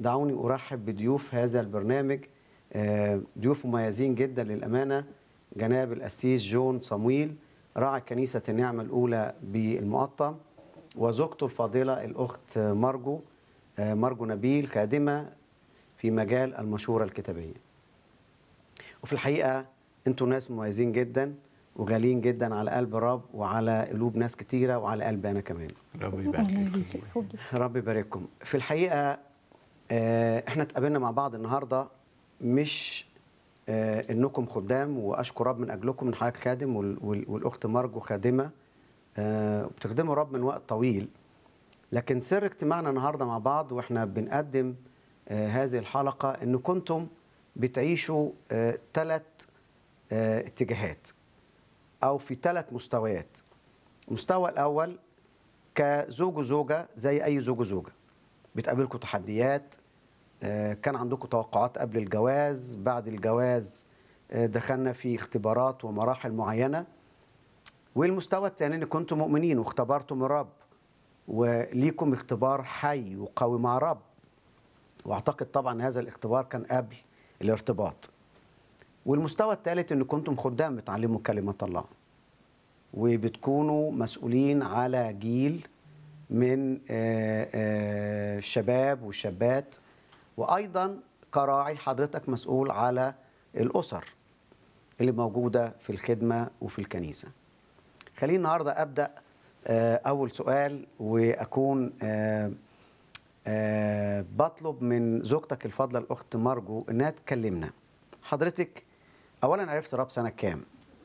دعوني أرحب بضيوف هذا البرنامج آه، ضيوف مميزين جدا للأمانة جناب الأسيس جون صمويل راعي كنيسة النعمة الأولى بالمقطم وزوجته الفاضلة الأخت مرجو آه، مرجو نبيل خادمة في مجال المشورة الكتابية وفي الحقيقة أنتوا ناس مميزين جدا وغاليين جدا على قلب الرب وعلى قلوب ناس كتيرة وعلى قلبي أنا كمان رب اهلا يبارك بيك يا أخوي. رب يبارككم في الحقيقة آه، احنا اتقابلنا مع بعض النهاردة مش آه، انكم خدام واشكر رب من اجلكم من حضرتك خادم وال- وال- والاخت مرجو خادمة آه، وبتخدموا رب من وقت طويل لكن سر اجتماعنا النهارده مع بعض واحنا بنقدم آه، هذه الحلقة ان كنتم بتعيشوا ثلاث اتجاهات او في ثلاث مستويات المستوى الاول كزوج وزوجه زي اي زوج وزوجه بتقابلكم تحديات آه، كان عندكم توقعات قبل الجواز بعد الجواز آه، دخلنا في اختبارات ومراحل معينه والمستوى الثاني ان كنتم مؤمنين واختبرتم الرب وليكم اختبار حي وقوي مع الرب واعتقد طبعا هذا الاختبار كان قبل الارتباط والمستوى الثالث ان كنتم خدام بتعلموا كلمه الله وبتكونوا مسؤولين على جيل من آه، آه، الشباب والشابات وايضا كراعي حضرتك مسؤول على الاسر اللي موجوده في الخدمه وفي الكنيسه. خليني النهارده ابدا آه، اول سؤال واكون آه، آه، بطلب من زوجتك الفاضله الاخت مرجو انها تكلمنا. حضرتك اولا عرفت رب سنه كام؟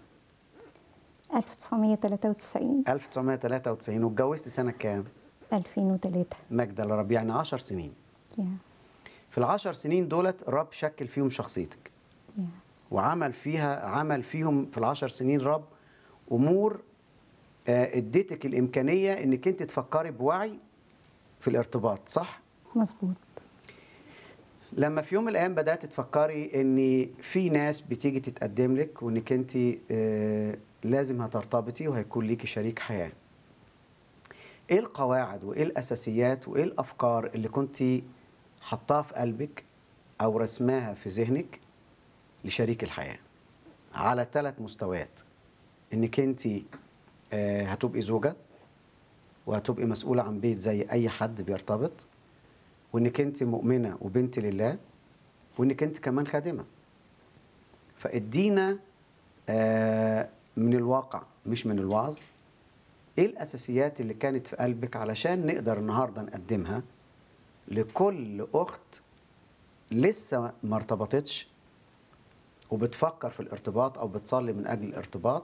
1993 1993 واتجوزت سنه كام؟ 2003 مجد لرب يعني 10 سنين. يا في العشر سنين دولت الرب شكل فيهم شخصيتك يا وعمل فيها عمل فيهم في العشر سنين رب امور آه، اديتك الامكانيه انك انت تفكري بوعي في الارتباط صح مظبوط لما في يوم من الايام بدات تفكري ان في ناس بتيجي تتقدم لك وانك انت آه، لازم هترتبطي وهيكون ليكي شريك حياه ايه القواعد وايه الاساسيات وايه الافكار اللي كنت حطاها في قلبك او رسماها في ذهنك لشريك الحياه على ثلاث مستويات انك انت آه، هتبقي زوجه وهتبقي مسؤوله عن بيت زي اي حد بيرتبط وانك انت مؤمنه وبنت لله وانك انت كمان خادمه فادينا آه، من الواقع مش من الوعظ ايه الاساسيات اللي كانت في قلبك علشان نقدر النهارده نقدمها لكل اخت لسه ما ارتبطتش وبتفكر في الارتباط او بتصلي من اجل الارتباط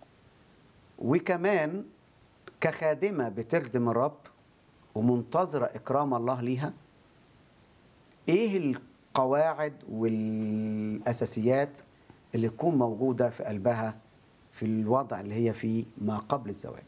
وكمان كخادمه بتخدم الرب ومنتظره اكرام الله ليها ايه القواعد والاساسيات اللي تكون موجوده في قلبها في الوضع اللي هي فيه ما قبل الزواج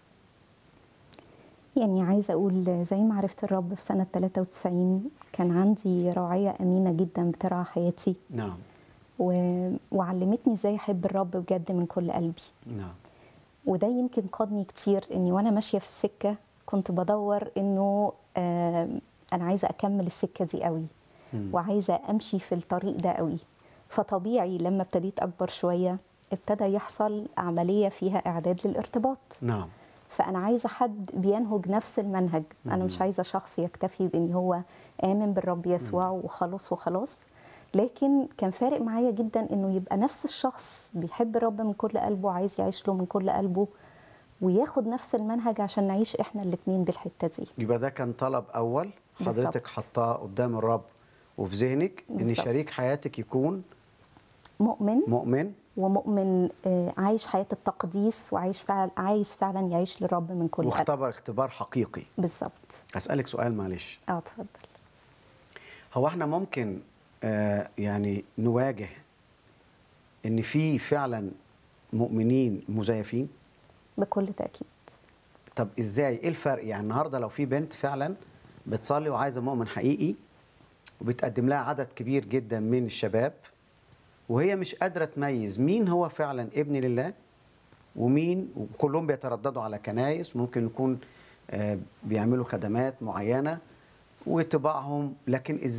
يعني عايزه اقول زي ما عرفت الرب في سنه 93 كان عندي راعيه امينه جدا بترعى حياتي نعم و... وعلمتني ازاي احب الرب بجد من كل قلبي نعم وده يمكن قادني كتير اني وانا ماشيه في السكه كنت بدور انه آه انا عايزه اكمل السكه دي قوي مم. وعايزه امشي في الطريق ده قوي فطبيعي لما ابتديت اكبر شويه ابتدى يحصل عمليه فيها اعداد للارتباط نعم فانا عايزه حد بينهج نفس المنهج انا مش عايزه شخص يكتفي بان هو امن بالرب يسوع وخلاص وخلاص لكن كان فارق معايا جدا انه يبقى نفس الشخص بيحب الرب من كل قلبه عايز يعيش له من كل قلبه وياخد نفس المنهج عشان نعيش احنا الاثنين بالحته دي يبقى ده كان طلب اول حضرتك بالظبط. حطاه قدام الرب وفي ذهنك ان بالظبط. شريك حياتك يكون مؤمن مؤمن ومؤمن آه، عايش حياه التقديس وعايش فعلا عايز فعلا يعيش للرب من كل قلب واختبر اختبار حقيقي بالظبط اسالك سؤال معلش اه اتفضل هو احنا ممكن آه يعني نواجه ان في فعلا مؤمنين مزيفين بكل تاكيد طب ازاي ايه الفرق يعني النهارده لو في بنت فعلا بتصلي وعايزه مؤمن حقيقي وبتقدم لها عدد كبير جدا من الشباب وهي مش قادره تميز مين هو فعلا ابن لله ومين وكلهم بيترددوا على كنايس ممكن يكون آه، بيعملوا خدمات معينه وطباعهم لكن ازاي